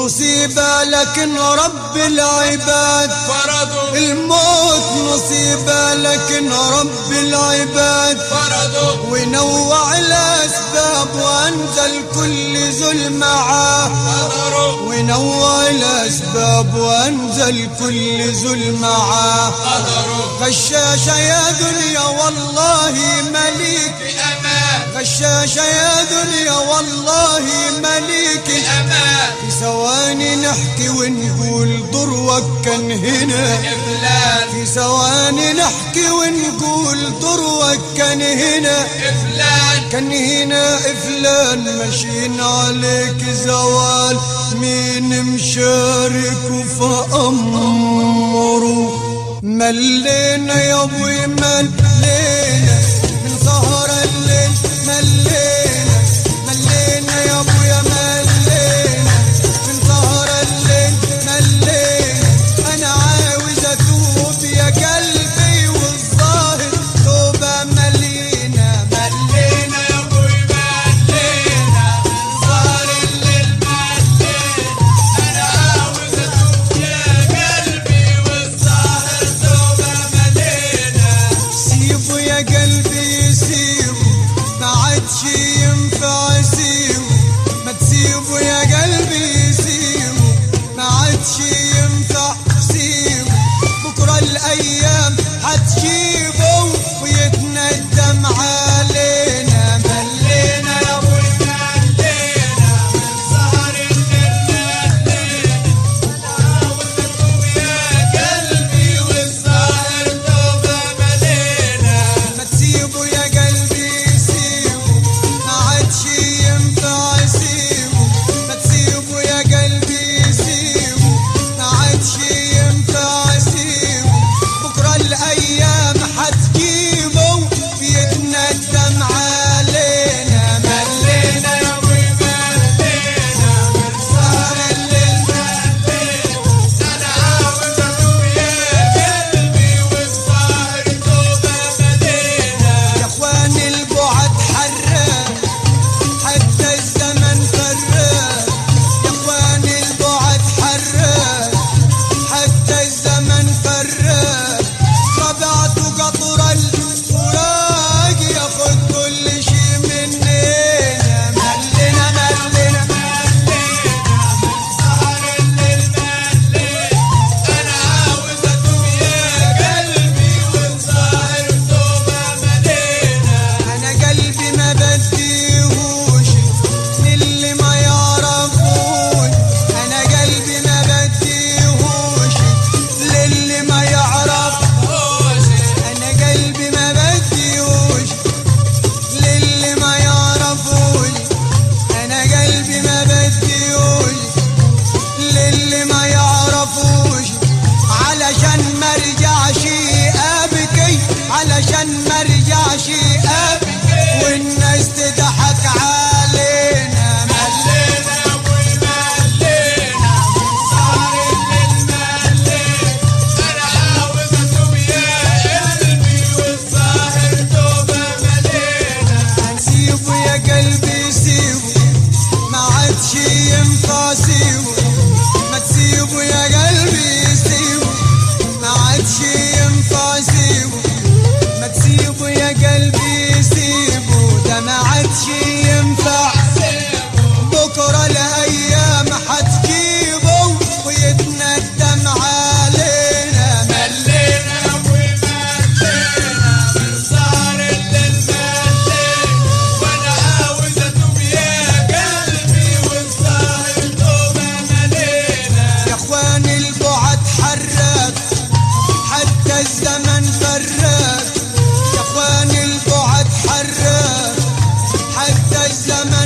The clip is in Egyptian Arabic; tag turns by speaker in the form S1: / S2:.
S1: مصيبة لكن رب العباد
S2: فرضوا
S1: الموت مصيبة لكن رب العباد
S2: فرضوا
S1: ونوع الأسباب وأنزل كل ذل معاه
S2: قدروا
S1: ونوع الأسباب وأنزل كل ذل معاه
S2: قدروا
S1: غشاشة يا دنيا والله مليك
S2: بأمان
S1: غشاشة يا دنيا والله مليك
S2: بأمان
S1: في ثواني نحكي ونقول ضروك كان هنا
S2: إفلان
S1: في ثواني نحكي ونقول ضروك كان هنا
S2: إفلان
S1: كان هنا فلان ماشيين عليك زوال مين مشارك فأمره ملينا يا ابوي ملينا من سهر الليل ملينا ملينا يا ابويا ملينا من سهر الليل ملينا انا عاوز اتوب يا قلبي والظاهر توبه ملينا
S2: ملينا يا ابوي ملينا صار الليل ملينا انا عاوز اتوب يا قلبي والسهر توبه ملينا
S1: سيبه يا قلبي سيبه ما عادش ينفع سيبه ما تسيبه يا قلبي سيبه ما عادش ينفع سيبه بكرة الأيام هتجيبه ويتندم علينا
S2: ملينا يا ابوي ملينا من سهر الليل ملينا انا عاوز اتوب يا قلبي والسهر توبه ملينا
S1: ما تسيبه يا قلبي سيبه ما عادش ينفع سيبه ما تسيبه يا قلبي سيبه ما عادش ينفع سيبه بكرة الأيام هتجيبه بيتندم علينا
S2: ملينا يا ابوي ملينا من سهر الليل ملينا انا عاوز اتوب يا قلبي والسهر توبه ملينا
S1: يا اخواني البعد حراق حتى الزمن فراق يا اخواني البعد حراق حتى الزمن فراق طبعت قطر الفراق ياخد كل شي مننا ملنا ملنا
S2: سهر الليل ملينا انا عاوز اتوب يا قلبي والسهر توبه ملينا
S1: انا قلبي ما بديهوش للي ما يعرفون انا قلبي ما بديهوش للي ما يعرفوش انا قلبي ما بديهوش للي ما يعرفوش انا قلبي ما بديهوش للي ما يعرفوش علشان ما ارجعش ابكي علشان ما ارجعش ابكي والناس تضحك علينا
S2: ملينا يا ابوي ملينا سهر الليل ملينا انا عاوز اتوب يا قلبي والسهر توبه ملينا
S1: سيبه يا قلبي سيبه ما عادش ينفع سيبه ما تسيبه يا قلبي سيبه ما عادش ينفع سيبه ما تسيبه يا قلبي سيبه ده ما عادش ينفع بكرة الأيام هتجيبه ويتندم علينا
S2: ملينا يا ابوي ملينا من سهر الليل ملينا وانا عاوز اتوب يا قلبي والسهر توبه ملينا
S1: يا اخواني البعد حراك حتى الزمن فراك يا اخواني البعد حراك حتى الزمن